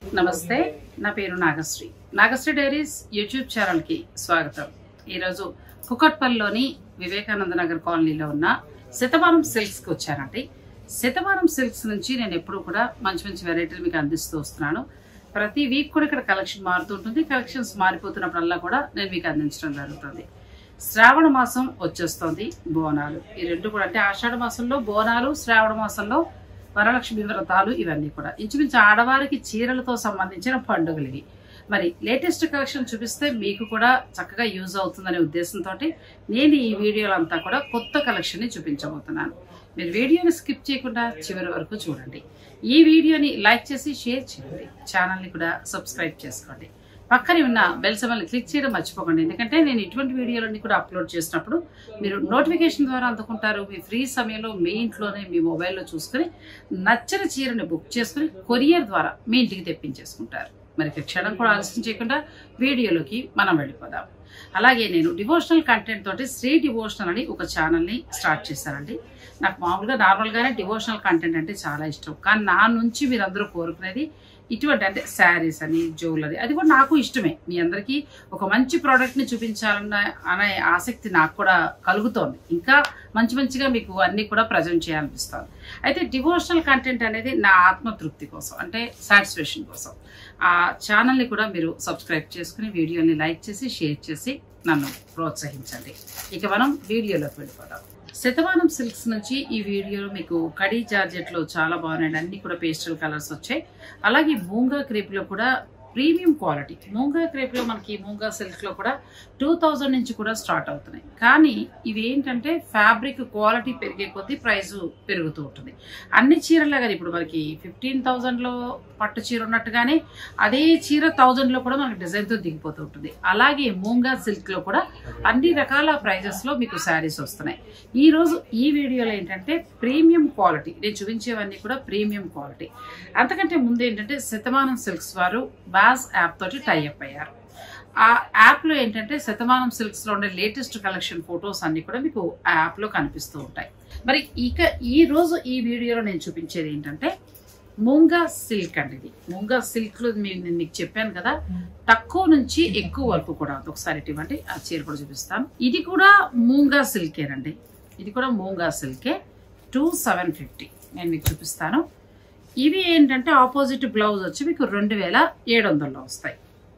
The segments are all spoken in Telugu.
నమస్తే నా పేరు నాగశ్రీ నాగశ్రీ డైరీస్ యూట్యూబ్ ఛానల్కి స్వాగతం ఈరోజు కుకట్పల్లిలోని వివేకానంద నగర్ కాలనీలో ఉన్న శతమానం సిల్క్స్కి వచ్చానండి శతమానం సిల్క్స్ నుంచి నేను ఎప్పుడూ కూడా మంచి మంచి వెరైటీలు మీకు అందిస్తూ వస్తున్నాను ప్రతి వీక్ కూడా ఇక్కడ కలెక్షన్ మారుతుంటుంది కలెక్షన్స్ మారిపోతున్నప్పుడల్లా కూడా నేను మీకు అందించడం జరుగుతుంది శ్రావణ మాసం వచ్చేస్తుంది బోనాలు ఈ రెండు కూడా అంటే ఆషాఢ మాసంలో బోనాలు శ్రావణ మాసంలో వరలక్ష్మి వ్రతాలు ఇవన్నీ కూడా ఇంచుమించు ఆడవారికి చీరలతో సంబంధించిన పండుగలు ఇవి మరి లేటెస్ట్ కలెక్షన్ చూపిస్తే మీకు కూడా చక్కగా యూజ్ అవుతుందనే ఉద్దేశంతో నేను ఈ వీడియోలో అంతా కూడా కొత్త కలెక్షన్ని చూపించబోతున్నాను మీరు వీడియోని స్కిప్ చేయకుండా చివరి వరకు చూడండి ఈ వీడియోని లైక్ చేసి షేర్ చేయండి ఛానల్ని కూడా సబ్స్క్రైబ్ చేసుకోండి పక్కనే ఉన్న బెల్ సెవెన్ క్లిక్ చేయడం మర్చిపోకండి ఎందుకంటే నేను ఇటువంటి వీడియోలన్నీ కూడా అప్లోడ్ చేసినప్పుడు మీరు నోటిఫికేషన్ ద్వారా అందుకుంటారు మీ ఫ్రీ సమయంలో మీ ఇంట్లోనే మీ మొబైల్లో చూసుకుని నచ్చిన చీరని బుక్ చేసుకుని కొరియర్ ద్వారా మీ ఇంటికి తెప్పించేసుకుంటారు మరి ఇక క్షణం కూడా ఆలస్యం చేయకుండా వీడియోలోకి మనం వెళ్ళిపోదాం అలాగే నేను డివోషనల్ కంటెంట్ తోటి శ్రీ డివోషనల్ అని ఒక ఛానల్ని స్టార్ట్ చేశానండి నాకు మామూలుగా నార్మల్గానే డివోషనల్ కంటెంట్ అంటే చాలా ఇష్టం కానీ నా నుంచి మీరందరూ కోరుకునేది ఇటువంటి అంటే శారీస్ అని జ్యువెలరీ అది కూడా నాకు ఇష్టమే మీ అందరికీ ఒక మంచి ప్రోడక్ట్ని చూపించాలన్న అనే ఆసక్తి నాకు కూడా కలుగుతోంది ఇంకా మంచి మంచిగా మీకు అన్నీ కూడా ప్రజెంట్ చేయాలనిపిస్తుంది అయితే డివోషనల్ కంటెంట్ అనేది నా ఆత్మతృప్తి కోసం అంటే సాటిస్ఫాక్షన్ కోసం ఆ ఛానల్ని కూడా మీరు సబ్స్క్రైబ్ చేసుకుని వీడియోని లైక్ చేసి షేర్ చేసి నన్ను ప్రోత్సహించండి ఇక మనం వీడియోలోకి వెళ్ళిపోదాం శతమానం సిల్క్స్ నుంచి ఈ వీడియోలో మీకు కడీ జార్జెట్లో చాలా బాగున్నాయి అన్ని కూడా పేస్టల్ కలర్స్ వచ్చాయి అలాగే మూంగా క్రేప్లో కూడా ప్రీమియం క్వాలిటీ మూంగా క్రేప్లో మనకి మూంగా సిల్క్లో కూడా టూ థౌజండ్ నుంచి కూడా స్టార్ట్ అవుతున్నాయి కానీ ఇవి ఏంటంటే ఫ్యాబ్రిక్ క్వాలిటీ పెరిగే కొద్దీ ప్రైస్ పెరుగుతూ ఉంటుంది అన్ని చీరలాగా ఇప్పుడు మనకి ఫిఫ్టీన్ థౌజండ్లో పట్టు చీర ఉన్నట్టుగానే అదే చీర థౌజండ్లో కూడా మనకి డిజైన్తో దిగిపోతూ ఉంటుంది అలాగే మూంగా సిల్క్లో కూడా అన్ని రకాల ప్రైజెస్లో మీకు శారీస్ వస్తున్నాయి ఈ రోజు ఈ వీడియోలో ఏంటంటే ప్రీమియం క్వాలిటీ నేను చూపించేవన్నీ కూడా ప్రీమియం క్వాలిటీ అంతకంటే ముందు ఏంటంటే శతమానం సిల్క్స్ వారు బాస్ యాప్ తోటి టైఅప్ అయ్యారు ఆ యాప్లో ఏంటంటే శతమానం సిల్క్స్లో ఉండే లేటెస్ట్ కలెక్షన్ ఫొటోస్ అన్ని కూడా మీకు ఆ యాప్లో కనిపిస్తూ ఉంటాయి మరి ఇక ఈ రోజు ఈ వీడియోలో నేను చూపించేది ఏంటంటే మూంగా సిల్క్ అండి ఇది మూంగా సిల్క్ లో మీ- నేను మీకు చెప్పాను కదా తక్కువ నుంచి ఎక్కువ వరకు కూడా ఉంది. ఒకసారి ఇటువంటి ఆ చీర కూడా చూపిస్తాను ఇది కూడా మూంగా సిల్కేనండి ఇది కూడా మూంగా సిల్కే టూ సెవెన్ ఫిఫ్టీ నేను మీకు చూపిస్తాను ఇవి ఏంటంటే ఆపోజిట్ బ్లౌజ్ వచ్చి మీకు రెండు వేల ఏడు వందల్లో వస్తాయి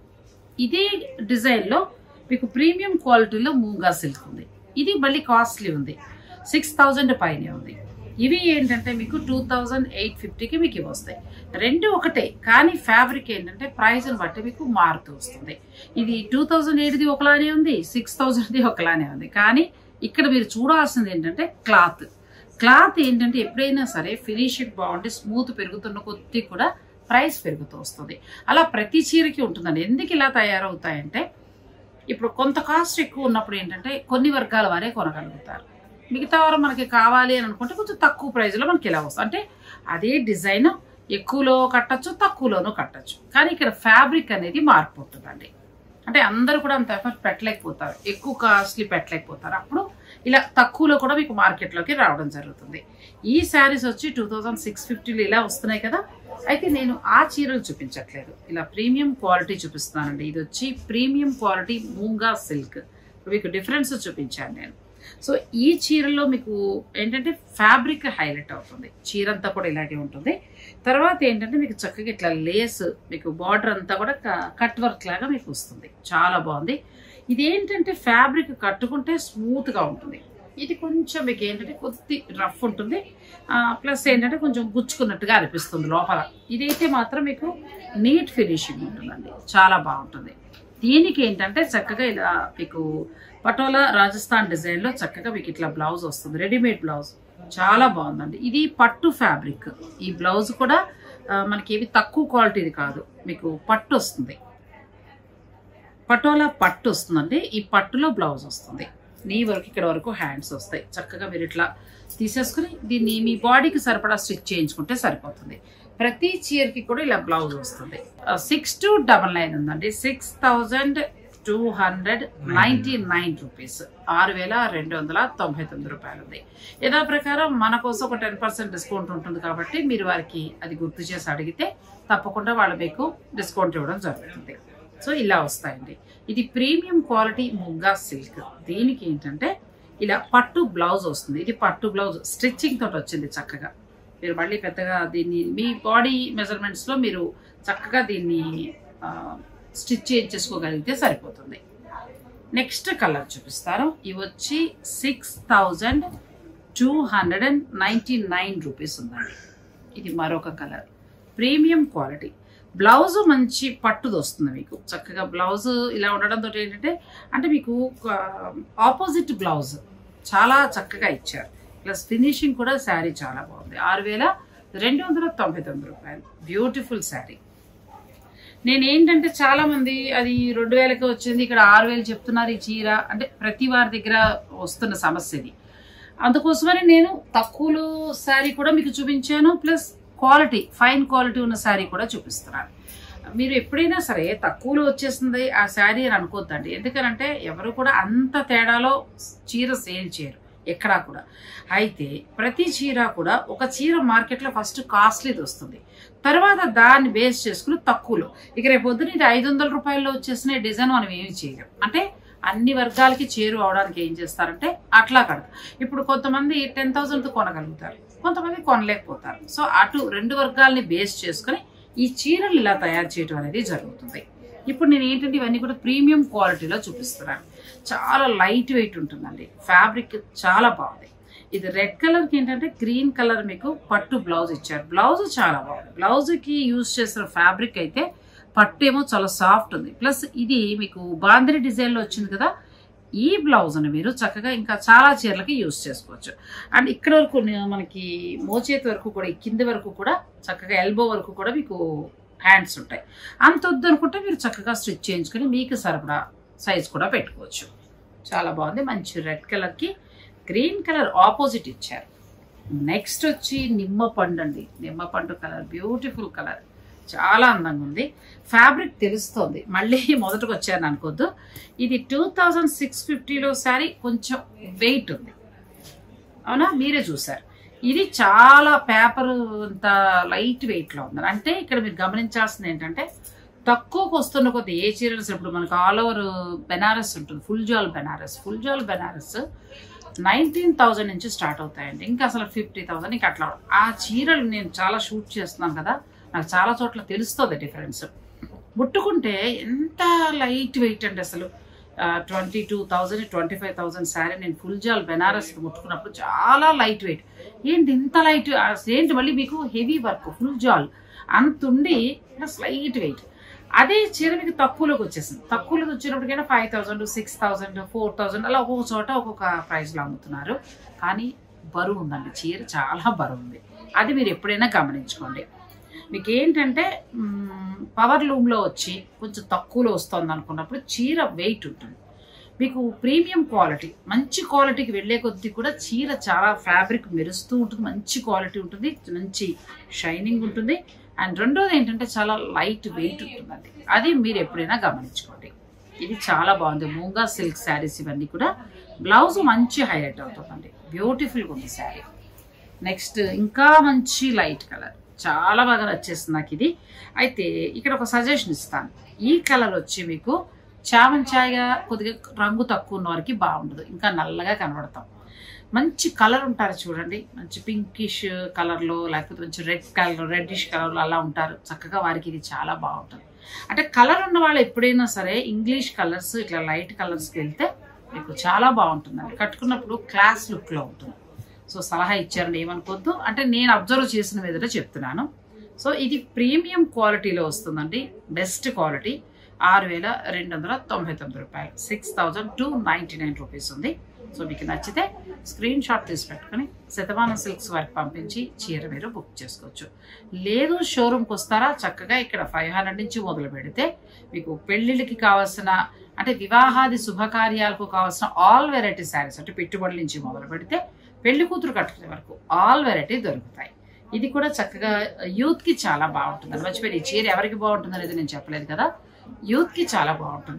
ఇదే డిజైన్లో మీకు ప్రీమియం క్వాలిటీలో మూంగా సిల్క్ ఉంది ఇది మళ్ళీ కాస్ట్లీ ఉంది సిక్స్ థౌజండ్ పైనే ఉంది ఇవి ఏంటంటే మీకు టూ థౌజండ్ ఎయిట్ ఫిఫ్టీకి మీకు ఇవి వస్తాయి రెండు ఒకటే కానీ ఫ్యాబ్రిక్ ఏంటంటే ప్రైస్ని బట్టి మీకు మారుతూ వస్తుంది ఇది టూ థౌజండ్ ఎయిట్ది ఒకలానే ఉంది సిక్స్ థౌజండ్ది ఒకలానే ఉంది కానీ ఇక్కడ మీరు చూడాల్సింది ఏంటంటే క్లాత్ క్లాత్ ఏంటంటే ఎప్పుడైనా సరే ఫినిషింగ్ బాగుంటే స్మూత్ పెరుగుతున్న కొద్దీ కూడా ప్రైస్ పెరుగుతూ వస్తుంది అలా ప్రతి చీరకి ఉంటుందండి ఎందుకు ఇలా తయారవుతాయంటే ఇప్పుడు కొంత కాస్ట్ ఎక్కువ ఉన్నప్పుడు ఏంటంటే కొన్ని వర్గాల వారే కొనగలుగుతారు మిగతా వారు మనకి కావాలి అని అనుకుంటే కొంచెం తక్కువ ప్రైస్లో మనకి ఇలా వస్తుంది అంటే అదే డిజైన్ ఎక్కువలో కట్టచ్చు తక్కువలోనూ కట్టచ్చు కానీ ఇక్కడ ఫ్యాబ్రిక్ అనేది మార్పు ఉంటుందండి అంటే అందరూ కూడా అంత ఎఫర్ట్ పెట్టలేకపోతారు ఎక్కువ కాస్ట్లీ పెట్టలేకపోతారు అప్పుడు ఇలా తక్కువలో కూడా మీకు మార్కెట్లోకి రావడం జరుగుతుంది ఈ శారీస్ వచ్చి టూ థౌజండ్ సిక్స్ ఫిఫ్టీలో ఇలా వస్తున్నాయి కదా అయితే నేను ఆ చీరలు చూపించట్లేదు ఇలా ప్రీమియం క్వాలిటీ చూపిస్తున్నానండి ఇది వచ్చి ప్రీమియం క్వాలిటీ మూంగా సిల్క్ మీకు డిఫరెన్స్ చూపించాను నేను సో ఈ చీరలో మీకు ఏంటంటే ఫ్యాబ్రిక్ హైలైట్ అవుతుంది చీర అంతా కూడా ఇలాగే ఉంటుంది తర్వాత ఏంటంటే మీకు చక్కగా ఇట్లా లేస్ మీకు బార్డర్ అంతా కూడా కట్ వర్క్ లాగా మీకు వస్తుంది చాలా బాగుంది ఇది ఏంటంటే ఫ్యాబ్రిక్ కట్టుకుంటే స్మూత్గా ఉంటుంది ఇది కొంచెం మీకు ఏంటంటే కొద్ది రఫ్ ఉంటుంది ప్లస్ ఏంటంటే కొంచెం గుచ్చుకున్నట్టుగా అనిపిస్తుంది లోపల ఇదైతే మాత్రం మీకు నీట్ ఫినిషింగ్ ఉంటుందండి చాలా బాగుంటుంది దీనికి ఏంటంటే చక్కగా ఇలా మీకు పటోలా రాజస్థాన్ డిజైన్లో చక్కగా మీకు ఇట్లా బ్లౌజ్ వస్తుంది రెడీమేడ్ బ్లౌజ్ చాలా బాగుందండి ఇది పట్టు ఫ్యాబ్రిక్ ఈ బ్లౌజ్ కూడా ఆ, మనకి ఏవి తక్కువ క్వాలిటీది కాదు మీకు పట్టు వస్తుంది పటోలా పట్టు వస్తుందండి ఈ పట్టులో బ్లౌజ్ వస్తుంది నీ వరకు ఇక్కడ వరకు హ్యాండ్స్ వస్తాయి చక్కగా మీరు ఇట్లా తీసేసుకుని దీన్ని మీ బాడీకి సరిపడా స్టిచ్ చేయించుకుంటే సరిపోతుంది ప్రతి చీరకి కూడా ఇలా బ్లౌజ్ వస్తుంది సిక్స్ టు డబల్ నైన్ ఉందండి six thousand two hundred ninety nine rupees ఆరు వేల రెండు వందల తొంభై తొమ్మిది రూపాయలు ఉంది యథా ప్రకారం మన కోసం ఒక టెన్ పర్సెంట్ డిస్కౌంట్ ఉంటుంది కాబట్టి మీరు వారికి అది గుర్తు చేసి అడిగితే తప్పకుండా వాళ్ళు మీకు డిస్కౌంట్ ఇవ్వడం జరుగుతుంది సో ఇలా వస్తాయండి ఇది ప్రీమియం క్వాలిటీ ముగ్గా సిల్క్ దీనికి ఏంటంటే ఇలా పట్టు బ్లౌజ్ వస్తుంది ఇది పట్టు బ్లౌజ్ స్టిచ్చింగ్ తోటి వచ్చింది చక్కగా మీరు మళ్ళీ పెద్దగా దీన్ని మీ బాడీ మెజర్మెంట్స్లో మీరు చక్కగా దీన్ని స్టిచ్ చేయించేసుకోగలిగితే సరిపోతుంది నెక్స్ట్ కలర్ చూపిస్తారు ఇవి వచ్చి six thousand two hundred and ninety nine rupees ఉందండి ఇది మరొక కలర్ ప్రీమియం క్వాలిటీ బ్లౌజ్ మంచి పట్టుది వస్తుంది మీకు చక్కగా బ్లౌజ్ ఇలా ఉండడంతో ఏంటంటే అంటే మీకు ఆపోజిట్ బ్లౌజ్ చాలా చక్కగా ఇచ్చారు ప్లస్ ఫినిషింగ్ కూడా శారీ చాలా బాగుంది ఆరు వేల రెండు వందల తొంభై తొమ్మిది రూపాయలు బ్యూటిఫుల్ శారీ నేను ఏంటంటే చాలా మంది అది రెండు వేలకి వచ్చింది ఇక్కడ ఆరు వేలు చెప్తున్నారు ఈ చీర అంటే ప్రతి వారి దగ్గర వస్తున్న సమస్య ఇది అందుకోసమని నేను తక్కువలో శారీ కూడా మీకు చూపించాను ప్లస్ క్వాలిటీ ఫైన్ క్వాలిటీ ఉన్న శారీ కూడా చూపిస్తున్నాను మీరు ఎప్పుడైనా సరే తక్కువలో వచ్చేసింది ఆ శారీ అని అనుకోద్దండి ఎందుకనంటే ఎవరు కూడా అంత తేడాలో చీర సేల్ చేయరు ఎక్కడా కూడా అయితే ప్రతి చీర కూడా ఒక చీర మార్కెట్లో ఫస్ట్ కాస్ట్లీది వస్తుంది తర్వాత దాన్ని బేస్ చేసుకుని తక్కువలో ఇక రేపు పొద్దున ఇది ఐదు వందల రూపాయల్లో వచ్చేసిన డిజైన్ మనం ఏమి చేయలేం అంటే అన్ని వర్గాలకి చేరు అవడానికి ఏం చేస్తారంటే అట్లా కడతారు ఇప్పుడు కొంతమంది టెన్ థౌసండ్తో కొనగలుగుతారు కొంతమంది కొనలేకపోతారు సో అటు రెండు వర్గాల్ని బేస్ చేసుకుని ఈ చీరలు ఇలా తయారు చేయడం అనేది జరుగుతుంది ఇప్పుడు నేను ఏంటంటే ఇవన్నీ కూడా ప్రీమియం క్వాలిటీలో చూపిస్తున్నాను చాలా లైట్ వెయిట్ ఉంటుందండి ఫ్యాబ్రిక్ చాలా బాగుంది ఇది రెడ్ కలర్కి ఏంటంటే గ్రీన్ కలర్ మీకు పట్టు బ్లౌజ్ ఇచ్చారు బ్లౌజ్ చాలా బాగుంది బ్లౌజ్కి యూజ్ చేసిన ఫ్యాబ్రిక్ అయితే పట్టు ఏమో చాలా సాఫ్ట్ ఉంది ప్లస్ ఇది మీకు బాందిరి డిజైన్లో వచ్చింది కదా ఈ బ్లౌజ్ని మీరు చక్కగా ఇంకా చాలా చీరలకి యూజ్ చేసుకోవచ్చు అండ్ ఇక్కడ వరకు నే- మనకి మోచేతి వరకు కూడా ఈ కింది వరకు కూడా చక్కగా ఎల్బో వరకు కూడా మీకు హ్యాండ్స్ ఉంటాయి అంత వద్దు అనుకుంటే మీరు చక్కగా స్టిచ్ చేయించుకొని మీకు సరిపడా సైజ్ కూడా పెట్టుకోవచ్చు చాలా బాగుంది మంచి రెడ్ కలర్కి గ్రీన్ కలర్ ఆపోజిట్ ఇచ్చారు నెక్స్ట్ వచ్చి నిమ్మ పండు అండి నిమ్మ పండు కలర్ బ్యూటిఫుల్ కలర్ చాలా అందంగా ఉంది ఫ్యాబ్రిక్ తెలుస్తోంది మళ్ళీ మొదటకు వచ్చాను అనుకోద్దు ఇది టూ థౌజండ్ సిక్స్ ఫిఫ్టీలో శారీ కొంచెం వెయిట్ ఉంది అవునా మీరే చూసారు ఇది చాలా పేపర్ అంత లైట్ వెయిట్లో ఉంది అంటే ఇక్కడ మీరు గమనించాల్సింది ఏంటంటే తక్కువకు వస్తున్న కొద్ది ఏ చీరలు ఇప్పుడు మనకు ఆల్ ఓవర్ బెనారస్ ఉంటుంది ఫుల్ జాల్ బెనారస్ ఫుల్ జాల్ బెనారస్ నైన్టీన్ థౌజండ్ నుంచి స్టార్ట్ అవుతాయండి ఇంకా అసలు ఫిఫ్టీ థౌజండ్ ఇంకా అట్లా ఆ చీరలు నేను చాలా షూట్ చేస్తున్నాను కదా నాకు చాలా చోట్ల తెలుస్తుంది డిఫరెన్స్ ముట్టుకుంటే ఎంత లైట్ వెయిట్ అండి అసలు twenty two thousand twenty five thousand sari నేను ఫుల్ జాల్ బెనారస్ ముట్టుకున్నప్పుడు చాలా లైట్ వెయిట్ ఏంటి ఇంత లైట్ ఏంటి మళ్ళీ మీకు హెవీ వర్క్ ఫుల్ జాల్ అంత ఉండి ప్లస్ లైట్ వెయిట్ అదే చీర మీకు తక్కువలోకి వచ్చేసింది తక్కువలోకి వచ్చినప్పటికైనా five thousand six thousand four thousand అలా ఒక్కొక్క చోట ఒక్కొక్క ప్రైస్లో అమ్ముతున్నారు కానీ బరువు ఉందండి చీర చాలా బరువు ఉంది అది మీరు ఎప్పుడైనా గమనించుకోండి మీకు ఏంటంటే మ్, పవర్ లూమ్లో వచ్చి కొంచెం తక్కువలో వస్తుంది అనుకున్నప్పుడు చీర వెయిట్ ఉంటుంది మీకు ప్రీమియం క్వాలిటీ మంచి క్వాలిటీకి వెళ్ళే కొద్దీ కూడా చీర చాలా ఫ్యాబ్రిక్ మెరుస్తూ ఉంటుంది మంచి క్వాలిటీ ఉంటుంది మంచి షైనింగ్ ఉంటుంది అండ్ రెండోది ఏంటంటే చాలా లైట్ వెయిట్ ఉంటుందండి అది మీరు ఎప్పుడైనా గమనించుకోండి ఇది చాలా బాగుంది మూంగా సిల్క్ శారీస్ ఇవన్నీ కూడా బ్లౌజ్ మంచి హైలైట్ అవుతుందండి బ్యూటిఫుల్గా ఉంది శారీ నెక్స్ట్ ఇంకా మంచి లైట్ కలర్ చాలా బాగా నచ్చేస్తుంది నాకు ఇది అయితే ఇక్కడ ఒక సజెషన్ ఇస్తాను ఈ కలర్ వచ్చి మీకు చామంచాయగా కొద్దిగా రంగు తక్కువ ఉన్న వారికి బాగుండదు ఇంకా నల్లగా కనబడతాం మంచి కలర్ ఉంటారు చూడండి మంచి పింకిష్ కలర్లో లేకపోతే మంచి రెడ్ కలర్ రెడ్డిష్ కలర్లో అలా ఉంటారు చక్కగా వారికి ఇది చాలా బాగుంటుంది అంటే కలర్ ఉన్న వాళ్ళు ఎప్పుడైనా సరే ఇంగ్లీష్ కలర్స్ ఇట్లా లైట్ కలర్స్కి వెళ్తే మీకు చాలా బాగుంటుందండి కట్టుకున్నప్పుడు క్లాస్ లుక్లో ఉంటుంది సో సలహా ఇచ్చారని ఏమనుకోవద్దు అంటే నేను అబ్జర్వ్ చేసిన మీదట చెప్తున్నాను సో ఇది ప్రీమియం క్వాలిటీలో వస్తుందండి బెస్ట్ క్వాలిటీ ఆరు వేల రెండు వందల తొంభై తొమ్మిది రూపాయలు six thousand two ninety nine rupees ఉంది సో మీకు నచ్చితే స్క్రీన్ షాట్ తీసి పెట్టుకుని శతమానం సిల్క్స్ వారికి పంపించి చీర మీరు బుక్ చేసుకోవచ్చు లేదు షోరూమ్కి వస్తారా చక్కగా ఇక్కడ ఫైవ్ హండ్రెడ్ నుంచి మొదలు పెడితే మీకు పెళ్ళిళ్ళకి కావాల్సిన అంటే వివాహాది శుభకార్యాలకు కావాల్సిన ఆల్ వెరైటీ శారీస్ అంటే పెట్టుబడుల నుంచి మొదలు పెడితే పెళ్లి కూతురు కట్టుకునే వరకు ఆల్ వెరైటీ దొరుకుతాయి ఇది కూడా చక్కగా యూత్కి చాలా బాగుంటుంది మర్చిపోయి ఈ చీర ఎవరికి బాగుంటుంది అనేది నేను చెప్పలేదు కదా యూత్కి చాలా బాగుంటుంది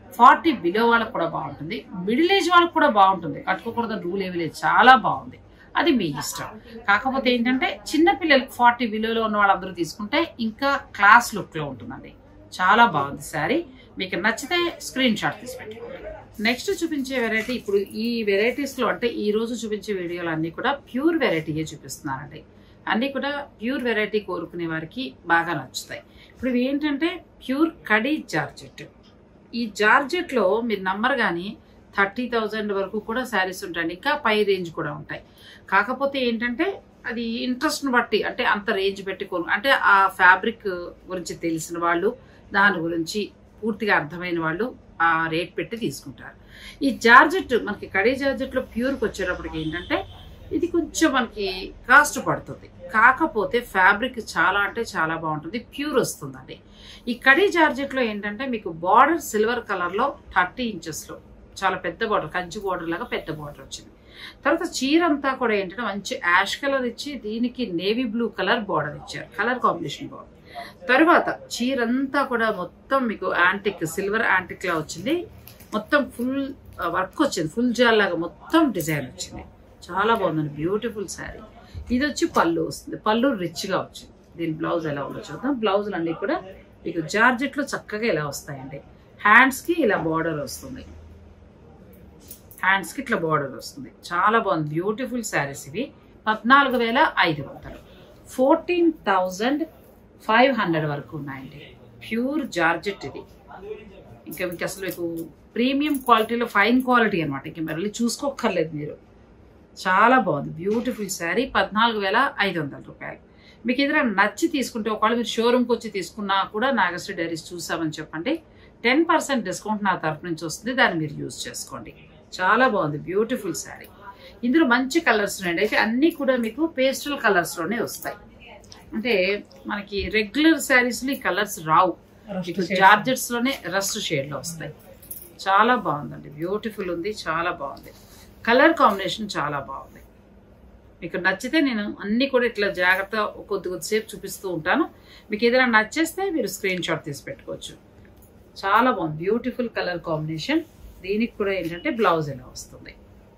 ఫార్టీ బిలో వాళ్ళకి కూడా బాగుంటుంది మిడిల్ ఏజ్ వాళ్ళకి కూడా బాగుంటుంది కట్టుకోకూడదు రూల్ ఏమీ లేదు చాలా బాగుంది అది మీ ఇష్టం కాకపోతే ఏంటంటే చిన్న పిల్లలకి ఫార్టీ బిలోలో ఉన్న వాళ్ళందరూ తీసుకుంటే ఇంకా క్లాస్ లుక్లో ఉంటుందండి చాలా బాగుంది శారీ మీకు నచ్చితే స్క్రీన్ షాట్ తీసి పెట్టుకోండి నెక్స్ట్ చూపించే వెరైటీ ఇప్పుడు ఈ వెరైటీస్లో అంటే ఈ రోజు చూపించే వీడియోలు అన్నీ కూడా ప్యూర్ వెరైటీయే చూపిస్తున్నానండి అన్నీ కూడా ప్యూర్ వెరైటీ కోరుకునే వారికి బాగా నచ్చుతాయి ఇప్పుడు ఇవి ఏంటంటే ప్యూర్ కడీ జార్జెట్ ఈ జార్జెట్లో మీరు నమ్మరు కానీ థర్టీ థౌజండ్ వరకు కూడా శారీస్ ఉంటాయండి ఇంకా పై రేంజ్ కూడా ఉంటాయి కాకపోతే ఏంటంటే అది ఇంట్రెస్ట్ని బట్టి అంటే అంత రేంజ్ పెట్టి కొను అంటే ఆ ఫ్యాబ్రిక్ గురించి తెలిసిన వాళ్ళు దాని గురించి పూర్తిగా అర్థమైన వాళ్ళు ఆ రేట్ పెట్టి తీసుకుంటారు ఈ జార్జెట్ మనకి కడీ జార్జెట్లో ప్యూర్కి వచ్చేటప్పటికి ఏంటంటే ఇది కొంచెం మనకి కాస్ట్ పడుతుంది కాకపోతే ఫ్యాబ్రిక్ చాలా అంటే చాలా బాగుంటుంది ప్యూర్ వస్తుందండి ఈ కడీ జార్జెట్లో ఏంటంటే మీకు బార్డర్ సిల్వర్ కలర్లో థర్టీ ఇంచెస్లో చాలా పెద్ద బార్డర్ కంచి బార్డర్ లాగా పెద్ద బార్డర్ వచ్చింది తర్వాత చీర అంతా కూడా ఏంటంటే మంచి యాష్ కలర్ ఇచ్చి దీనికి నేవీ బ్లూ కలర్ బార్డర్ ఇచ్చారు కలర్ కాంబినేషన్ బార్డర్ తర్వాత చీర అంతా కూడా మొత్తం మీకు యాంటిక్ సిల్వర్ యాంటిక్ లా వచ్చింది మొత్తం ఫుల్ వర్క్ వచ్చింది ఫుల్ జాల్ లాగా మొత్తం డిజైన్ వచ్చింది చాలా బాగుందండి బ్యూటిఫుల్ శారీ ఇది వచ్చి పళ్ళు వస్తుంది పళ్ళు రిచ్ గా వచ్చింది దీని బ్లౌజ్ ఎలా ఉందో చూద్దాం బ్లౌజులు అన్ని కూడా మీకు జార్జెట్ లో చక్కగా ఇలా వస్తాయండి హ్యాండ్స్ కి ఇలా బార్డర్ వస్తుంది హ్యాండ్స్ కి ఇట్లా బార్డర్ వస్తుంది చాలా బాగుంది బ్యూటిఫుల్ శారీస్ ఇవి పద్నాలుగు వేల ఐదు వందలు ఫోర్టీన్ థౌజండ్ ఫైవ్ హండ్రెడ్ వరకు ఉన్నాయండి ప్యూర్ జార్జెట్ ఇది ఇంకా మీకు అసలు మీకు ప్రీమియం క్వాలిటీలో ఫైన్ క్వాలిటీ అనమాట ఇంకా మళ్ళీ చూసుకోక్కర్లేదు మీరు చాలా బాగుంది బ్యూటిఫుల్ శారీ పద్నాలుగు వేల ఐదు వందల రూపాయలు మీకు ఏదైనా నచ్చి తీసుకుంటే ఒకవేళ మీరు షోరూమ్కి వచ్చి తీసుకున్నా కూడా నాగశ్రీ డైరీస్ చూసామని చెప్పండి టెన్ పర్సెంట్ డిస్కౌంట్ నా తరఫు నుంచి వస్తుంది దాన్ని మీరు యూజ్ చేసుకోండి చాలా బాగుంది బ్యూటిఫుల్ శారీ ఇందులో మంచి కలర్స్ ఉన్నాయండి అయితే అన్నీ కూడా మీకు పేస్టల్ కలర్స్లోనే వస్తాయి అంటే మనకి రెగ్యులర్ శారీస్లో ఈ కలర్స్ రావు మీకు జార్జెట్స్ లోనే రస్ట్ షేడ్ లో వస్తాయి చాలా బాగుందండి బ్యూటిఫుల్ ఉంది చాలా బాగుంది కలర్ కాంబినేషన్ చాలా బాగుంది మీకు నచ్చితే నేను అన్ని కూడా ఇట్లా జాగ్రత్త కొద్ది కొద్దిసేపు చూపిస్తూ ఉంటాను మీకు ఏదైనా నచ్చేస్తే మీరు స్క్రీన్ షాట్ తీసి పెట్టుకోవచ్చు చాలా బాగుంది బ్యూటిఫుల్ కలర్ కాంబినేషన్ దీనికి కూడా ఏంటంటే బ్లౌజ్ ఎలా వస్తుంది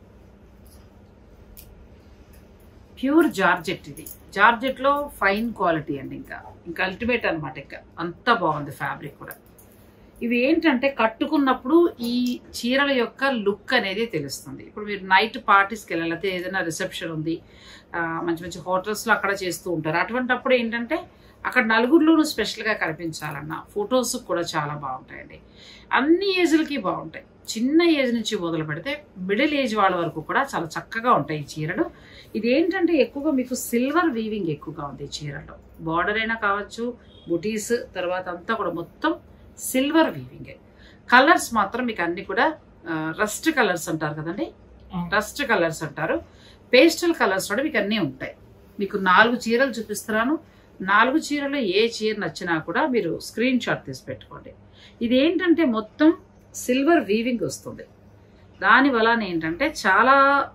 ప్యూర్ జార్జెట్ ఇది జార్జెట్ లో ఫైన్ క్వాలిటీ అండి ఇంకా ఇంకా అల్టిమేట్ అనమాట ఇంకా అంత బాగుంది ఫ్యాబ్రిక్ కూడా ఇవి ఏంటంటే కట్టుకున్నప్పుడు ఈ చీరల యొక్క లుక్ అనేది తెలుస్తుంది ఇప్పుడు మీరు నైట్ పార్టీస్కి వెళ్ళాలి అయితే ఏదైనా రిసెప్షన్ ఉంది ఆ, మంచి మంచి హోటల్స్లో అక్కడ చేస్తూ ఉంటారు అటువంటప్పుడు ఏంటంటే అక్కడ నలుగురిలోనూ స్పెషల్గా కనిపించాలన్న ఫొటోస్ కూడా చాలా బాగుంటాయండి అన్ని ఏజ్లకి బాగుంటాయి చిన్న ఏజ్ నుంచి మొదలు పెడితే మిడిల్ ఏజ్ వాళ్ళ వరకు కూడా చాలా చక్కగా ఉంటాయి ఈ చీరలు ఇది ఏంటంటే ఎక్కువగా మీకు సిల్వర్ వీవింగ్ ఎక్కువగా ఉంది ఈ చీరలో బార్డర్ అయినా కావచ్చు బుటీస్ తర్వాత అంతా కూడా మొత్తం సిల్వర్ వీవింగ్ కలర్స్ మాత్రం మీకు అన్ని కూడా రస్ట్ కలర్స్ అంటారు కదండి రస్ట్ కలర్స్ అంటారు పేస్టల్ కలర్స్ కూడా మీకు అన్నీ ఉంటాయి మీకు నాలుగు చీరలు చూపిస్తున్నాను నాలుగు చీరలు ఏ చీర నచ్చినా కూడా మీరు స్క్రీన్ షాట్ తీసి పెట్టుకోండి ఇది ఏంటంటే మొత్తం సిల్వర్ వీవింగ్ వస్తుంది దాని వలన ఏంటంటే చాలా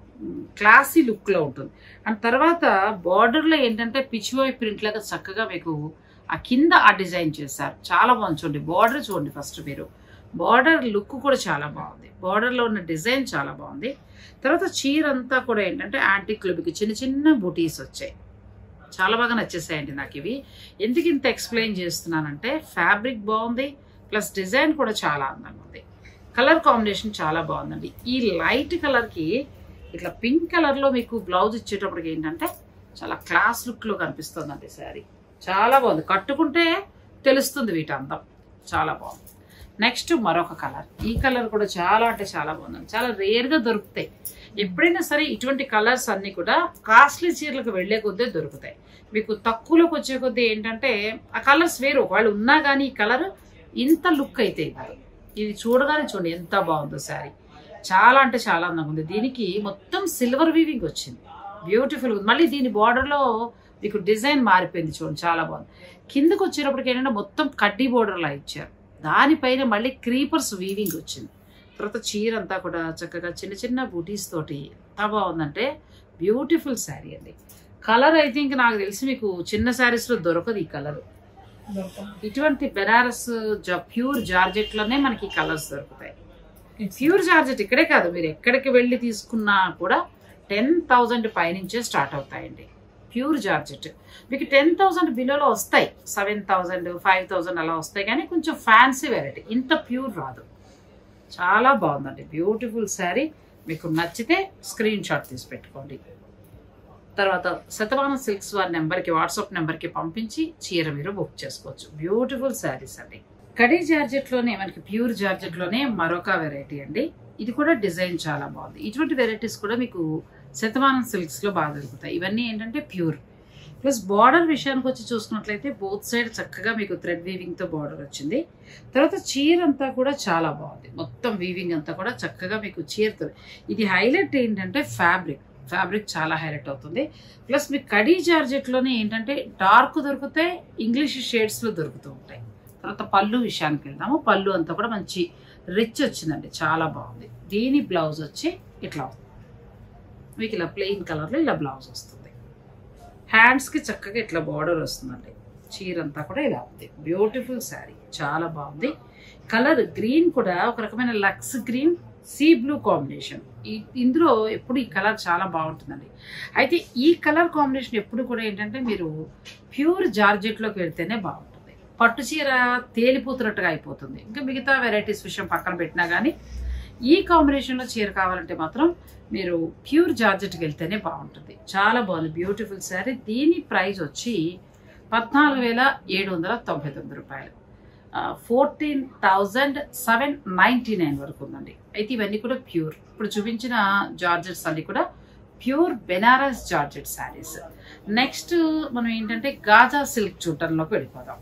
క్లాసీ లుక్లో ఉంటుంది అండ్ తర్వాత బార్డర్లో ఏంటంటే పిచ్చివోయ్ ప్రింట్ లాగా చక్కగా మీకు ఆ కింద ఆ డిజైన్ చేశారు చాలా బాగుంది చూడండి బార్డర్ చూడండి ఫస్ట్ మీరు బార్డర్ లుక్ కూడా చాలా బాగుంది బార్డర్లో ఉన్న డిజైన్ చాలా బాగుంది తర్వాత చీర అంతా కూడా ఏంటంటే యాంటిక్ మీకు చిన్న చిన్న బుటీస్ వచ్చాయి చాలా బాగా నచ్చేసాయండి నాకు ఇవి ఎందుకు ఇంత ఎక్స్ప్లెయిన్ చేస్తున్నానంటే ఫ్యాబ్రిక్ బాగుంది ప్లస్ డిజైన్ కూడా చాలా అందంగా ఉంది కలర్ కాంబినేషన్ చాలా బాగుందండి ఈ లైట్ కలర్కి ఇట్లా పింక్ కలర్లో మీకు బ్లౌజ్ ఇచ్చేటప్పటికి ఏంటంటే చాలా క్లాస్ లుక్లో కనిపిస్తుందండి శారీ చాలా బాగుంది కట్టుకుంటే తెలుస్తుంది వీటి అందం చాలా బాగుంది నెక్స్ట్ మరొక కలర్ ఈ కలర్ కూడా చాలా అంటే చాలా బాగుంది చాలా రేర్గా దొరుకుతాయి ఎప్పుడైనా సరే ఇటువంటి కలర్స్ అన్ని కూడా కాస్ట్లీ చీరలకు వెళ్లే కొద్దీ దొరుకుతాయి మీకు తక్కువలోకి వచ్చే కొద్దీ ఏంటంటే ఆ కలర్స్ వేరు ఒకవేళ ఉన్నా కానీ ఈ కలర్ ఇంత లుక్ అయితే ఇవ్వదు ఇది చూడగానే చూడండి ఎంత బాగుందో శారీ చాలా అంటే చాలా అందంగా ఉంది దీనికి మొత్తం సిల్వర్ వీవింగ్ వచ్చింది బ్యూటిఫుల్ ఉంది మళ్ళీ దీని బార్డర్లో మీకు డిజైన్ మారిపోయింది చూడండి చాలా బాగుంది కిందకు వచ్చేటప్పటికి ఏంటంటే మొత్తం కడ్డీ బోర్డర్లా ఇచ్చారు దానిపైన మళ్ళీ క్రీపర్స్ వీవింగ్ వచ్చింది తర్వాత చీర అంతా కూడా చక్కగా చిన్న చిన్న బూటీస్ తోటి ఎంత బాగుందంటే బ్యూటిఫుల్ శారీ అండి కలర్ అయితే ఇంక నాకు తెలిసి మీకు చిన్న శారీస్లో దొరకదు ఈ కలర్ ఇటువంటి బెనారస్ జా- ప్యూర్ జార్జెట్ లోనే మనకి కలర్స్ దొరుకుతాయి ప్యూర్ జార్జెట్ ఇక్కడే కాదు మీరు ఎక్కడికి వెళ్ళి తీసుకున్నా కూడా టెన్ థౌజండ్ పైనుంచే స్టార్ట్ అవుతాయండి ప్యూర్ జార్జెట్ మీకు టెన్ థౌజండ్ బిలోలో వస్తాయి సెవెన్ థౌజండ్ ఫైవ్ థౌజండ్ అలా వస్తాయి కానీ కొంచెం ఫ్యాన్సీ వెరైటీ ఇంత ప్యూర్ రాదు చాలా బాగుందండి బ్యూటిఫుల్ శారీ మీకు నచ్చితే స్క్రీన్ షాట్ తీసి పెట్టుకోండి తర్వాత శతమానం సిల్క్స్ వారి నెంబర్కి వాట్సాప్ నెంబర్కి పంపించి చీర మీరు బుక్ చేసుకోవచ్చు బ్యూటిఫుల్ శారీస్ అండి కడీ జార్జెట్లోనే మనకి ప్యూర్ జార్జెట్లోనే మరొక వెరైటీ అండి ఇది కూడా డిజైన్ చాలా బాగుంది ఇటువంటి వెరైటీస్ కూడా మీకు శతమానం సిల్క్స్లో బాగా దొరుకుతాయి ఇవన్నీ ఏంటంటే ప్యూర్ ప్లస్ బార్డర్ విషయానికి వచ్చి చూసుకున్నట్లయితే బోత్ సైడ్ చక్కగా మీకు థ్రెడ్ వీవింగ్తో బార్డర్ వచ్చింది తర్వాత చీర అంతా కూడా చాలా బాగుంది మొత్తం వీవింగ్ అంతా కూడా చక్కగా మీకు చీరతో ఇది హైలైట్ ఏంటంటే ఫ్యాబ్రిక్ ఫ్యాబ్రిక్ చాలా హైలైట్ అవుతుంది ప్లస్ మీకు కడీ జార్జెట్లోనే ఏంటంటే డార్క్ దొరుకుతాయి ఇంగ్లీష్ షేడ్స్లో దొరుకుతూ ఉంటాయి తర్వాత పళ్ళు విషయానికి వెళ్దాము పళ్ళు అంతా కూడా మంచి రిచ్ వచ్చిందండి చాలా బాగుంది దీని బ్లౌజ్ వచ్చి ఇట్లా వస్తుంది మీకు ఇలా ప్లెయిన్ కలర్లో ఇలా బ్లౌజ్ వస్తుంది హ్యాండ్స్కి చక్కగా ఇట్లా బార్డర్ వస్తుందండి చీర అంతా కూడా ఇలా ఉంది బ్యూటిఫుల్ శారీ చాలా బాగుంది కలర్ గ్రీన్ కూడా ఒక రకమైన lux green sea blue combination ఈ ఇందులో ఎప్పుడు ఈ కలర్ చాలా బాగుంటుందండి అయితే ఈ కలర్ కాంబినేషన్ ఎప్పుడు కూడా ఏంటంటే మీరు ప్యూర్ జార్జెట్లోకి వెళ్తేనే బాగుంటుంది పట్టు చీర తేలిపోతున్నట్టుగా అయిపోతుంది ఇంకా మిగతా వెరైటీస్ విషయం పక్కన పెట్టినా కానీ ఈ కాంబినేషన్లో చీర కావాలంటే మాత్రం మీరు ప్యూర్ జార్జెట్కి వెళ్తేనే బాగుంటుంది చాలా బాగుంది బ్యూటిఫుల్ శారీ దీని ప్రైస్ వచ్చి పద్నాలుగు వేల ఏడు వందల తొంభై తొమ్మిది రూపాయలు fourteen thousand seven ninety nine వరకు ఉందండి అయితే ఇవన్నీ కూడా ప్యూర్ ఇప్పుడు చూపించిన జార్జెట్స్ అన్ని కూడా pure Banaras georgette saris next మనం ఏంటంటే గాజా సిల్క్ చూడటంలోకి వెళ్ళిపోదాం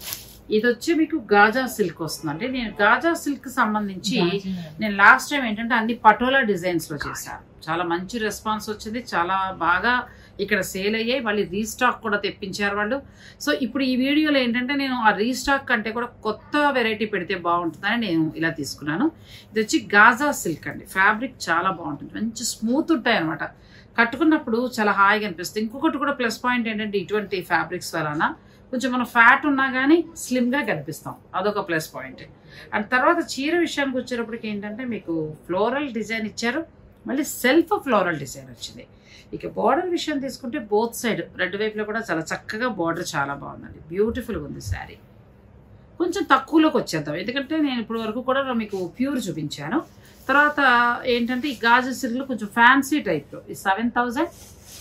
ఇది వచ్చి మీకు గాజా సిల్క్ వస్తుందండి నేను గాజా సిల్క్ సంబంధించి నేను లాస్ట్ టైం ఏంటంటే అన్ని పటోలా డిజైన్స్ లో చేశాను చాలా మంచి రెస్పాన్స్ వచ్చింది చాలా బాగా ఇక్కడ సేల్ అయ్యాయి మళ్ళీ రీస్టాక్ కూడా తెప్పించారు వాళ్ళు సో ఇప్పుడు ఈ వీడియోలో ఏంటంటే నేను ఆ రీస్టాక్ కంటే కూడా కొత్త వెరైటీ పెడితే బాగుంటుందని నేను ఇలా తీసుకున్నాను ఇది వచ్చి గాజా సిల్క్ అండి ఫ్యాబ్రిక్ చాలా బాగుంటుంది మంచి స్మూత్ ఉంటాయి అనమాట కట్టుకున్నప్పుడు చాలా హాయిగా అనిపిస్తుంది ఇంకొకటి కూడా ప్లస్ పాయింట్ ఏంటంటే ఇటువంటి ఫ్యాబ్రిక్స్ వలన కొంచెం మనం ఫ్యాట్ ఉన్నా కానీ స్లిమ్గా కనిపిస్తాం అదొక ప్లస్ పాయింట్ అండ్ తర్వాత చీర విషయానికి వచ్చేటప్పటికి ఏంటంటే మీకు ఫ్లోరల్ డిజైన్ ఇచ్చారు మళ్ళీ సెల్ఫ్ ఫ్లోరల్ డిజైన్ వచ్చింది ఇక బార్డర్ విషయం తీసుకుంటే బోత్ సైడ్ రెండు వైపులో కూడా చాలా చక్కగా బార్డర్ చాలా బాగుందండి బ్యూటిఫుల్గా ఉంది శారీ కొంచెం తక్కువలోకి వచ్చేద్దాం ఎందుకంటే నేను ఇప్పుడు వరకు కూడా మీకు ప్యూర్ చూపించాను తర్వాత ఏంటంటే ఈ గాజు సిల్క్లో కొంచెం ఫ్యాన్సీ టైప్లో ఈ సెవెన్ థౌజండ్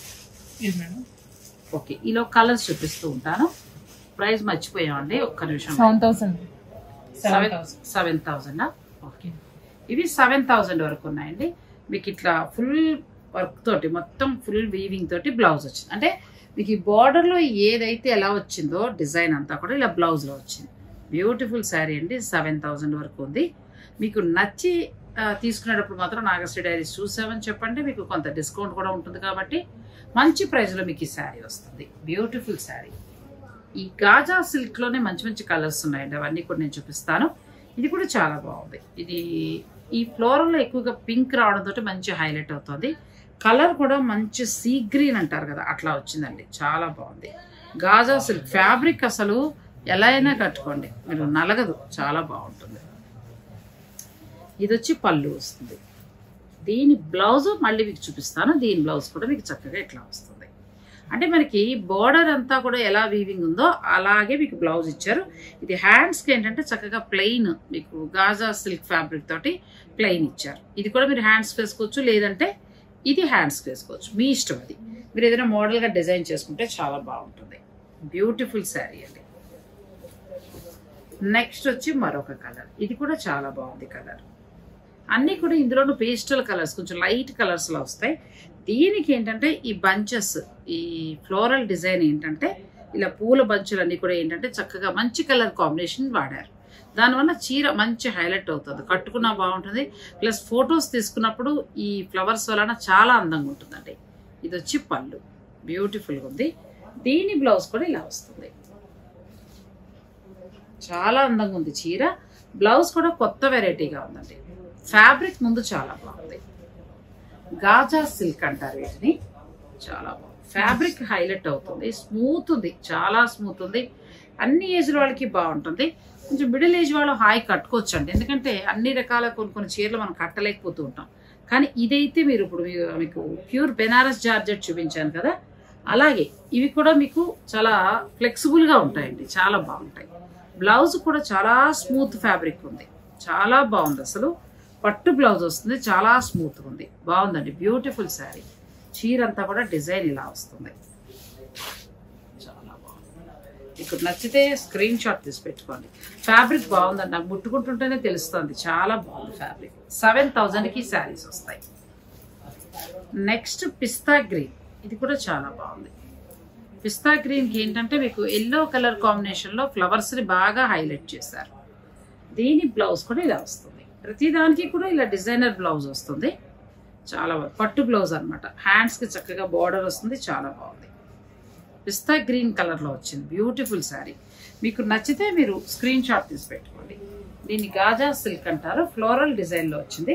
ఓకే ఈలో కలర్స్ చూపిస్తూ ఉంటాను ప్రైస్ మర్చిపోయామండి ఒక్క నిమిషం seven thousand seven seven thousand okay ఇవి సెవెన్ థౌజండ్ వరకు ఉన్నాయండి మీకు ఇట్లా ఫుల్ వర్క్ తోటి మొత్తం ఫుల్ వీవింగ్ తోటి బ్లౌజ్ వచ్చింది అంటే మీకు ఈ బార్డర్లో ఏదైతే ఎలా వచ్చిందో డిజైన్ అంతా కూడా ఇలా బ్లౌజ్లో వచ్చింది బ్యూటిఫుల్ శారీ అండి సెవెన్ థౌజండ్ వరకు ఉంది మీకు నచ్చి ఆ, తీసుకునేటప్పుడు మాత్రం నాగశ్రీ డైరీస్ చూసామని చెప్పండి మీకు కొంత డిస్కౌంట్ కూడా ఉంటుంది కాబట్టి మంచి ప్రైస్లో మీకు ఈ శారీ వస్తుంది బ్యూటిఫుల్ శారీ ఈ గాజా సిల్క్లోనే మంచి మంచి కలర్స్ ఉన్నాయండి అవన్నీ కూడా నేను చూపిస్తాను ఇది కూడా చాలా బాగుంది ఇది ఈ ఫ్లోరల్లో ఎక్కువగా పింక్ రావడంతో మంచి హైలైట్ అవుతుంది కలర్ కూడా మంచి సీ గ్రీన్ అంటారు కదా అట్లా వచ్చిందండి చాలా బాగుంది గాజా సిల్క్ ఫ్యాబ్రిక్ అసలు ఎలా అయినా కట్టుకోండి మీరు నలగదు చాలా బాగుంటుంది ఇది వచ్చి పళ్ళు వస్తుంది దీని బ్లౌజ్ మళ్ళీ మీకు చూపిస్తాను దీని బ్లౌజ్ కూడా మీకు చక్కగా ఇట్లా వస్తుంది అంటే మనకి బోర్డర్ అంతా కూడా ఎలా వీవింగ్ ఉందో అలాగే మీకు బ్లౌజ్ ఇచ్చారు ఇది హ్యాండ్స్కి ఏంటంటే చక్కగా ప్లెయిన్ మీకు గాజా సిల్క్ ఫ్యాబ్రిక్ తోటి ప్లెయిన్ ఇచ్చారు ఇది కూడా మీరు హ్యాండ్స్ వేసుకోవచ్చు లేదంటే ఇది హ్యాండ్స్కి వేసుకోవచ్చు మీ ఇష్టం అది మీరు ఏదైనా మోడల్గా డిజైన్ చేసుకుంటే చాలా బాగుంటుంది బ్యూటిఫుల్ శారీ అండి నెక్స్ట్ వచ్చి మరొక కలర్ ఇది కూడా చాలా బాగుంది కలర్ అన్నీ కూడా ఇందులోనూ పేస్టల్ కలర్స్ కొంచెం లైట్ కలర్స్లో వస్తాయి దీనికి ఏంటంటే ఈ బంచెస్ ఈ ఫ్లోరల్ డిజైన్ ఏంటంటే ఇలా పూల బంచులు అన్నీ కూడా ఏంటంటే చక్కగా మంచి కలర్ కాంబినేషన్ వాడారు దానివల్ల చీర మంచి హైలైట్ అవుతుంది కట్టుకున్నా బాగుంటుంది ప్లస్ ఫొటోస్ తీసుకున్నప్పుడు ఈ ఫ్లవర్స్ వలన చాలా అందంగా ఉంటుందండి ఇది వచ్చి పళ్ళు బ్యూటిఫుల్గా ఉంది దీని బ్లౌజ్ కూడా ఇలా వస్తుంది చాలా అందంగా ఉంది చీర బ్లౌజ్ కూడా కొత్త వెరైటీగా ఉందండి ఫ్యాబ్రిక్ ముందు చాలా బాగుంది గాజా సిల్క్ అంటారు వీటిని చాలా బాగుంది ఫ్యాబ్రిక్ హైలైట్ అవుతుంది స్మూత్ ఉంది చాలా స్మూత్ ఉంది అన్ని ఏజ్ వాళ్ళకి బాగుంటుంది కొంచెం మిడిల్ ఏజ్ వాళ్ళు హాయి కట్టుకోవచ్చు అండి ఎందుకంటే అన్ని రకాల కొన్ని కొన్ని చీరలు మనం కట్టలేకపోతూ ఉంటాం కానీ ఇదైతే మీరు ఇప్పుడు మీ- మీకు ప్యూర్ బెనారస్ జార్జెట్ చూపించాను కదా అలాగే ఇవి కూడా మీకు చాలా ఫ్లెక్సిబుల్గా ఉంటాయండి చాలా బాగుంటాయి బ్లౌజ్ కూడా చాలా స్మూత్ ఫ్యాబ్రిక్ ఉంది చాలా బాగుంది అసలు పట్టు బ్లౌజ్ వస్తుంది చాలా స్మూత్ ఉంది బాగుందండి బ్యూటిఫుల్ శారీ చీర అంతా కూడా డిజైన్ ఇలా వస్తుంది చాలా బాగుంది మీకు నచ్చితే స్క్రీన్ షాట్ తీసి పెట్టుకోండి ఫ్యాబ్రిక్ బాగుందండి నాకు ముట్టుకుంటుంటేనే తెలుస్తుంది చాలా బాగుంది ఫ్యాబ్రిక్ సెవెన్ థౌజండ్కి శారీస్ వస్తాయి నెక్స్ట్ పిస్తా గ్రీన్ ఇది కూడా చాలా బాగుంది పిస్తా గ్రీన్కి ఏంటంటే మీకు ఎల్లో కలర్ కాంబినేషన్లో ఫ్లవర్స్ని బాగా హైలైట్ చేశారు దీని బ్లౌజ్ కూడా ఇలా వస్తుంది ప్రతిదానికి కూడా ఇలా డిజైనర్ బ్లౌజ్ వస్తుంది చాలా బాగుంది పట్టు బ్లౌజ్ అనమాట హ్యాండ్స్కి చక్కగా బార్డర్ వస్తుంది చాలా బాగుంది పిస్తా గ్రీన్ కలర్లో వచ్చింది బ్యూటిఫుల్ శారీ మీకు నచ్చితే మీరు స్క్రీన్ షాట్ తీసి పెట్టుకోండి దీన్ని గాజా సిల్క్ అంటారు ఫ్లోరల్ డిజైన్లో వచ్చింది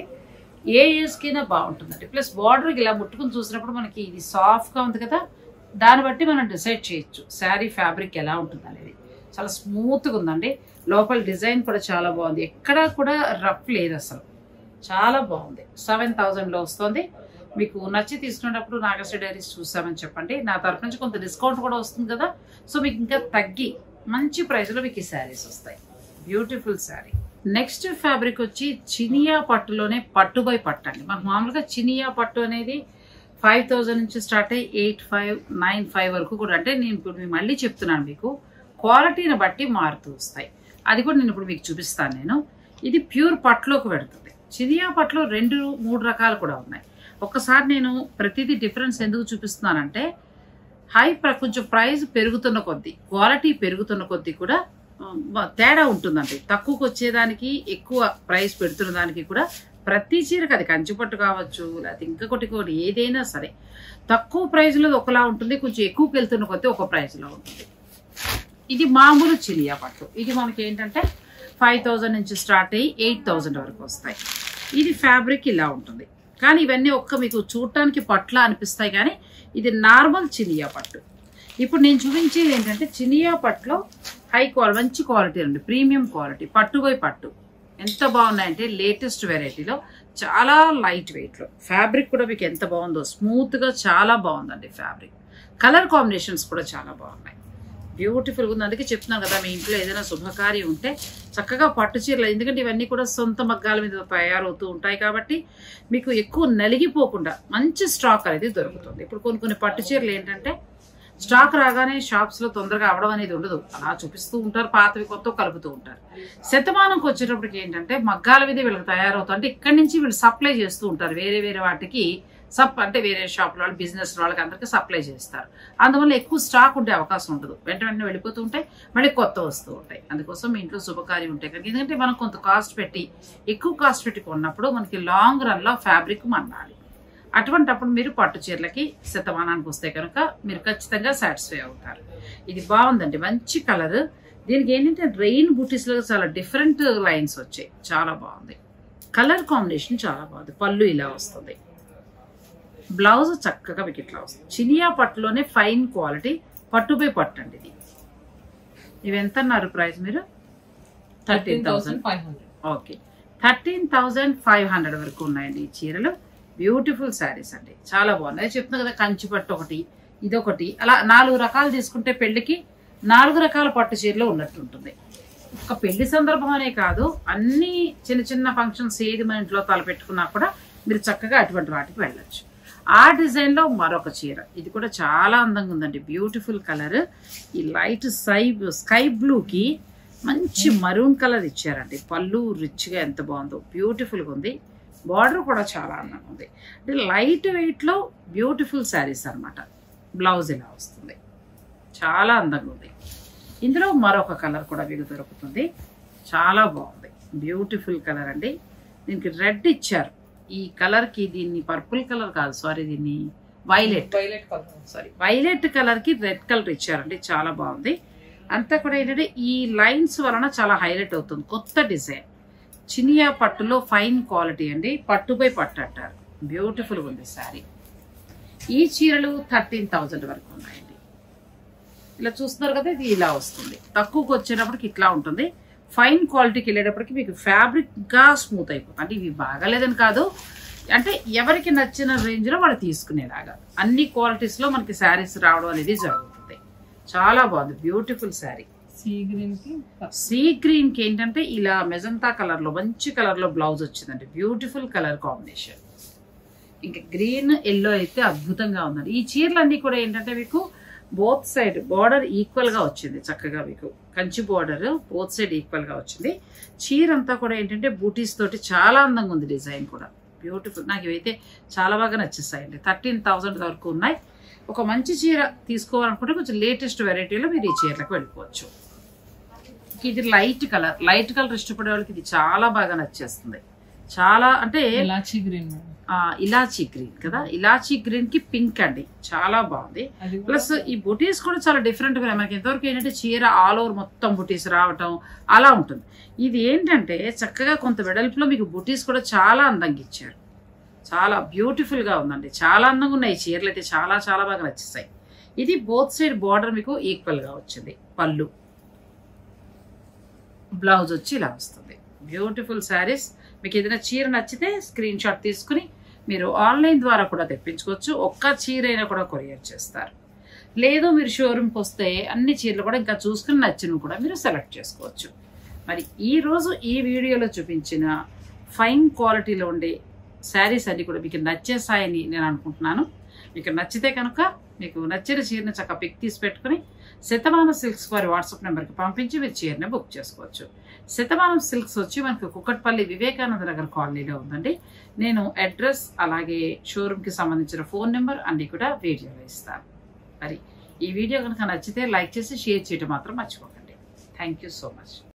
ఏ ఏజ్కైనా బాగుంటుందండి ప్లస్ బార్డర్కి ఇలా ముట్టుకుని చూసినప్పుడు మనకి ఇది సాఫ్ట్గా ఉంది కదా దాన్ని బట్టి మనం డిసైడ్ చేయొచ్చు శారీ ఫ్యాబ్రిక్ ఎలా ఉంటుంది అనేది చాలా స్మూత్గా ఉందండి లోపల డిజైన్ కూడా చాలా బాగుంది ఎక్కడా కూడా రఫ్ లేదు అసలు చాలా బాగుంది సెవెన్ థౌజండ్లో వస్తుంది మీకు నచ్చి తీసుకునేటప్పుడు నాగశ్రీ డైరీస్ చూసామని చెప్పండి నా తరపు నుంచి కొంత డిస్కౌంట్ కూడా వస్తుంది కదా సో మీకు ఇంకా తగ్గి మంచి ప్రైస్లో మీకు ఈ శారీస్ వస్తాయి బ్యూటిఫుల్ శారీ నెక్స్ట్ ఫ్యాబ్రిక్ వచ్చి చినియా పట్టులోనే పట్టు బై పట్టు అండి మనకు మామూలుగా చినియా పట్టు అనేది ఫైవ్ థౌజండ్ నుంచి స్టార్ట్ అయ్యి ఎయిట్ ఫైవ్ నైన్ ఫైవ్ వరకు కూడా అంటే నేను ఇప్పుడు మీకు మళ్ళీ చెప్తున్నాను మీకు క్వాలిటీని బట్టి మారుతూ వస్తాయి అది కూడా నేను ఇప్పుడు మీకు చూపిస్తాను నేను ఇది ప్యూర్ పట్టులోకి పెడుతుంది చినియా పట్టులో రెండు మూడు రకాలు కూడా ఉన్నాయి ఒక్కసారి నేను ప్రతిదీ డిఫరెన్స్ ఎందుకు చూపిస్తున్నానంటే హై ప్ర- కొంచెం ప్రైస్ పెరుగుతున్న కొద్దీ క్వాలిటీ పెరుగుతున్న కొద్దీ కూడా ఆ, తేడా ఉంటుందండి తక్కువకి వచ్చేదానికి ఎక్కువ ప్రైస్ పెడుతున్న దానికి కూడా ప్రతి చీరకు అది కంచిపట్టు కావచ్చు లేకపోతే ఇంకొకటి ఇంకొకటి ఏదైనా సరే తక్కువ ప్రైస్లో ఒకలా ఉంటుంది కొంచెం ఎక్కువకి వెళ్తున్న కొద్దీ ఒక ప్రైస్లో ఉంటుంది ఇది మామూలు చినియా పట్టు ఇది మనకి ఏంటంటే ఫైవ్ థౌజండ్ నుంచి స్టార్ట్ అయ్యి ఎయిట్ థౌజండ్ వరకు వస్తాయి ఇది ఫ్యాబ్రిక్ ఇలా ఉంటుంది కానీ ఇవన్నీ ఒక్క మీకు చూడటానికి పట్ల అనిపిస్తాయి కానీ ఇది నార్మల్ చినియా పట్టు ఇప్పుడు నేను చూపించేది ఏంటంటే చినియా పట్టులో హై క్వాలిటీ మంచి క్వాలిటీ అండి ప్రీమియం క్వాలిటీ పట్టు బై పట్టు ఎంత బాగున్నాయంటే లేటెస్ట్ వెరైటీలో చాలా లైట్ వెయిట్లో ఫ్యాబ్రిక్ కూడా మీకు ఎంత బాగుందో స్మూత్గా చాలా బాగుందండి ఫ్యాబ్రిక్ కలర్ కాంబినేషన్స్ కూడా చాలా బాగున్నాయి బ్యూటిఫుల్ ఉంది అందుకే చెప్తున్నాను కదా మీ ఇంట్లో ఏదైనా శుభకార్యం ఉంటే చక్కగా పట్టు చీరలు ఎందుకంటే ఇవన్నీ కూడా సొంత మగ్గాల మీద తయారవుతూ ఉంటాయి కాబట్టి మీకు ఎక్కువ నలిగిపోకుండా మంచి స్టాక్ అనేది దొరుకుతుంది ఇప్పుడు కొన్ని కొన్ని పట్టు చీరలు ఏంటంటే స్టాక్ రాగానే షాప్స్ లో తొందరగా అవడం అనేది ఉండదు అలా చూపిస్తూ ఉంటారు పాతవి కొత్త కలుపుతూ ఉంటారు శతమానంకి వచ్చేటప్పటికి ఏంటంటే మగ్గాల మీద వీళ్ళకి తయారవుతారు అంటే ఇక్కడి నుంచి వీళ్ళు సప్లై చేస్తూ ఉంటారు వేరే వేరే వాటికి సప్ అంటే వేరే షాప్ వాళ్ళు బిజినెస్ వాళ్ళకి అందరికీ సప్లై చేస్తారు అందువల్ల ఎక్కువ స్టాక్ ఉండే అవకాశం ఉండదు వెంట వెంటనే వెళ్ళిపోతూ ఉంటాయి మళ్ళీ కొత్త వస్తూ ఉంటాయి అందుకోసం మీ ఇంట్లో శుభకార్యం ఉంటాయి కనుక ఎందుకంటే మనం కొంత కాస్ట్ పెట్టి ఎక్కువ కాస్ట్ పెట్టి కొన్నప్పుడు మనకి లాంగ్ రన్ లో ఫ్యాబ్రిక్ మన్నాలి అటువంటప్పుడు మీరు పట్టు చీరలకి శతమానానికి వస్తే కనుక మీరు ఖచ్చితంగా సాటిస్ఫై అవుతారు ఇది బాగుందండి మంచి కలర్ దీనికి ఏంటంటే రెయిన్ బూటీస్ లో చాలా డిఫరెంట్ లైన్స్ వచ్చాయి చాలా బాగుంది కలర్ కాంబినేషన్ చాలా బాగుంది పళ్ళు ఇలా వస్తుంది బ్లౌజ్ చక్కగా మీకు ఇట్లా వస్తుంది చినియా పట్టులోనే ఫైన్ క్వాలిటీ పట్టుపై పట్టు అండి ఇది ఇవి ఎంత అన్నారు ప్రైస్ మీరు thirteen thousand five hundred okay thirteen thousand five hundred వరకు ఉన్నాయండి ఈ చీరలు బ్యూటిఫుల్ శారీస్ అండి చాలా బాగున్నాయి అదే చెప్తున్నా కదా కంచి పట్టు ఒకటి ఇదొకటి అలా నాలుగు రకాలు తీసుకుంటే పెళ్లికి నాలుగు రకాల పట్టు చీరలు ఉన్నట్టు ఉంటుంది ఒక పెళ్లి సందర్భం అనే కాదు అన్ని చిన్న చిన్న ఫంక్షన్స్ ఏది మన ఇంట్లో తలపెట్టుకున్నా కూడా మీరు చక్కగా అటువంటి వాటికి వెళ్ళొచ్చు ఆ డిజైన్ లో మరొక చీర ఇది కూడా చాలా అందంగా ఉందండి బ్యూటిఫుల్ కలర్ ఈ లైట్ స్కై స్కై బ్లూకి మంచి మరూన్ కలర్ ఇచ్చారండి పళ్ళు రిచ్గా ఎంత బాగుందో బ్యూటిఫుల్గా ఉంది బార్డర్ కూడా చాలా అందంగా ఉంది అంటే లైట్ వెయిట్లో బ్యూటిఫుల్ శారీస్ అన్నమాట బ్లౌజ్ ఇలా వస్తుంది చాలా అందంగా ఉంది ఇందులో మరొక కలర్ కూడా మీకు దొరుకుతుంది చాలా బాగుంది బ్యూటిఫుల్ కలర్ అండి దీనికి రెడ్ ఇచ్చారు ఈ కలర్కి దీన్ని పర్పుల్ కలర్ కాదు సారీ దీన్ని violet violet colour sari violet colour కి రెడ్ కలర్ ఇచ్చారండి చాలా బాగుంది అంతా కూడా ఏంటంటే ఈ లైన్స్ వలన చాలా హైలైట్ అవుతుంది కొత్త డిజైన్ చినియా పట్టులో ఫైన్ క్వాలిటీ అండి పట్టుపై పట్టు అంటారు బ్యూటిఫుల్ ఉంది శారీ ఈ చీరలు థర్టీన్ థౌజండ్ వరకు ఉన్నాయండి ఇలా చూస్తున్నారు కదా ఇది ఇలా వస్తుంది తక్కువకి వచ్చేటప్పటికి ఇట్లా ఉంటుంది ఫైన్ క్వాలిటీకి వెళ్ళేటప్పటికి మీకు ఫ్యాబ్రిక్ గా స్మూత్ అయిపోతుంది అంటే ఇవి బాగాలేదని కాదు అంటే ఎవరికి నచ్చిన రేంజ్ లో వాళ్ళు తీసుకునేలాగా అన్ని క్వాలిటీస్ లో మనకి శారీస్ రావడం అనేది జరుగుతుంది చాలా బాగుంది బ్యూటిఫుల్ శారీ సీ గ్రీన్ కి సీ గ్రీన్ కి ఏంటంటే ఇలా మెజంతా కలర్ లో మంచి కలర్ లో బ్లౌజ్ వచ్చిందండి బ్యూటిఫుల్ కలర్ కాంబినేషన్ ఇంకా గ్రీన్ ఎల్లో అయితే అద్భుతంగా ఉందండి ఈ చీరలన్నీ కూడా ఏంటంటే మీకు బోత్ సైడ్ బార్డర్ ఈక్వల్ గా వచ్చింది చక్కగా మీకు Kanchi border both side equal గా వచ్చింది చీర అంతా కూడా ఏంటంటే బూటీస్ తోటి చాలా అందంగా ఉంది డిజైన్ కూడా బ్యూటిఫుల్ నాకు ఇవైతే చాలా బాగా నచ్చేస్తాయండి థర్టీన్ థౌజండ్ వరకు ఉన్నాయి ఒక మంచి చీర తీసుకోవాలనుకుంటే కొంచెం లేటెస్ట్ వెరైటీలో మీరు ఈ చీరలకు వెళ్ళిపోవచ్చు ఇది లైట్ కలర్ లైట్ కలర్ ఇష్టపడే వాళ్ళకి ఇది చాలా బాగా నచ్చేస్తుంది చాలా అంటే ఇలాచీ గ్రీన్ మేడం ఆ, ఇలాచీ గ్రీన్ కదా ఇలాచీ గ్రీన్ కి పింక్ అండి చాలా బాగుంది అది కూడా ప్లస్ ఈ బుటీస్ కూడా చాలా డిఫరెంట్ గా ఉన్నాయి. మనకి ఎంతవరకు ఏంటంటే చీర ఆల్ ఓవర్ మొత్తం బుటీస్ రావటం అలా ఉంటుంది ఇది ఏంటంటే చక్కగా కొంత వెడల్పులో మీకు బుటీస్ కూడా చాలా అందంగా ఇచ్చారు చాలా బ్యూటిఫుల్ గా ఉందండి చాలా అందంగా ఉన్నాయి ఈ చీరలు అయితే చాలా చాలా బాగా నచ్చేసాయి ఇది బోత్ సైడ్ బార్డర్ మీకు ఈక్వల్ గా వచ్చింది పళ్ళు బ్లౌజ్ వచ్చి ఇలా వస్తుంది బ్యూటిఫుల్ శారీస్ మీకు ఏదైనా చీర నచ్చితే స్క్రీన్ షాట్ తీసుకుని మీరు ఆన్లైన్ ద్వారా కూడా తెప్పించుకోవచ్చు ఒక్క చీర అయినా కూడా కొరియర్ చేస్తారు లేదు మీరు షోరూమ్కి వస్తే అన్ని చీరలు కూడా ఇంకా చూసుకుని నచ్చినవి కూడా మీరు సెలెక్ట్ చేసుకోవచ్చు మరి ఈ రోజు ఈ వీడియోలో చూపించిన ఫైన్ క్వాలిటీలో ఉండే శారీస్ అన్ని కూడా మీకు నచ్చేసాయని నేను అనుకుంటున్నాను మీకు నచ్చితే కనుక మీకు నచ్చిన చీరని చక్కగా పిక్ తీసి పెట్టుకుని శతమానం సిల్క్స్ వారి వాట్సాప్ నెంబర్కి పంపించి మీరు చీరని బుక్ చేసుకోవచ్చు శతమానం సిల్క్స్ వచ్చి మనకు కుక్కట్పల్లి వివేకానంద నగర్ కాలనీలో ఉందండి నేను అడ్రస్ అలాగే షోరూమ్కి సంబంధించిన ఫోన్ నెంబర్ అన్ని కూడా వీడియోలో ఇస్తాను మరి ఈ వీడియో కనుక నచ్చితే లైక్ చేసి షేర్ చేయడం మాత్రం మర్చిపోకండి థ్యాంక్ యూ సో మచ్